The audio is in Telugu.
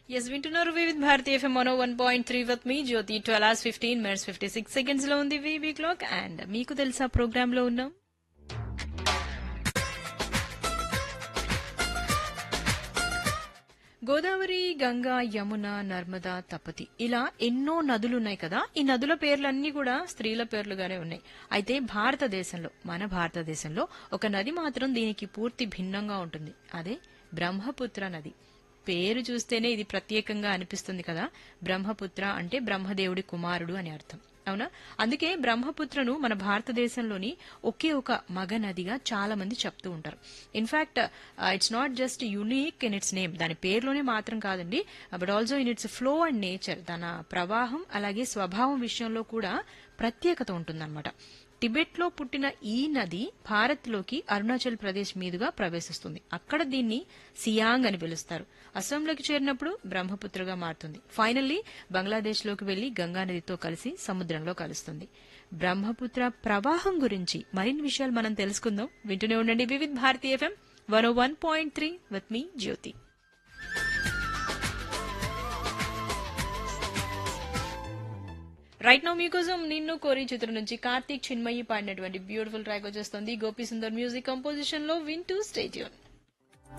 ఎస్ వింటున్నారు వివిధ్ భారతి ఎఫ్ఎం మనో one point three with me Jyoti twelve hours fifteen minutes fifty six seconds లో ఉంది వీవీ క్లాక్ అండ్ మీకు తెలుసా ప్రోగ్రామ్ లో ఉన్నాం గోదావరి గంగా యమున నర్మదా తపతి ఇలా ఎన్నో నదులు ఉన్నాయి కదా ఈ నదుల పేర్లన్నీ కూడా స్త్రీల పేర్లుగానే ఉన్నాయి అయితే భారతదేశంలో మన భారతదేశంలో ఒక నది మాత్రం దీనికి పూర్తి భిన్నంగా ఉంటుంది అదే బ్రహ్మపుత్ర నది పేరు చూస్తేనే ఇది ప్రత్యేకంగా అనిపిస్తుంది కదా బ్రహ్మపుత్ర అంటే బ్రహ్మదేవుడి కుమారుడు అని అర్థం అవునా అందుకే బ్రహ్మపుత్రను మన భారతదేశంలోని ఒకే ఒక మగ నదిగా చాలా మంది చెప్తూ ఉంటారు in fact it's not just unique in its name దాని పేరులోనే మాత్రం కాదండి but also in its flow and nature తన ప్రవాహం అలాగే స్వభావం విషయంలో కూడా ప్రత్యేకత ఉంటుందన్నమాట టిబెట్ లో పుట్టిన ఈ నది భారత్ లోకి అరుణాచల్ ప్రదేశ్ మీదుగా ప్రవేశిస్తుంది అక్కడ దీన్ని సియాంగ్ అని పిలుస్తారు అస్సాంలోకి చేరినప్పుడు బ్రహ్మపుత్రగా మారుతుంది ఫైనల్లీ బంగ్లాదేశ్ లోకి వెళ్లి గంగా నదితో కలిసి సముద్రంలో కలుస్తుంది బ్రహ్మపుత్ర ప్రవాహం గురించి మరిన్ని విషయాలు మనం తెలుసుకుందాం వింటూనే ఉండండి Vividh Bharati FM one one point three with me Jyoti right now మీకోసం నిన్ను కోరి చిత్రం నుంచి కార్తీక్ చిన్మయి పాడినటువంటి బ్యూటిఫుల్ ట్రాక్ వచ్చేస్తుంది గోపి సుందర్ మ్యూజిక్ కంపోజిషన్ లో వింటూ స్టేట్యూన్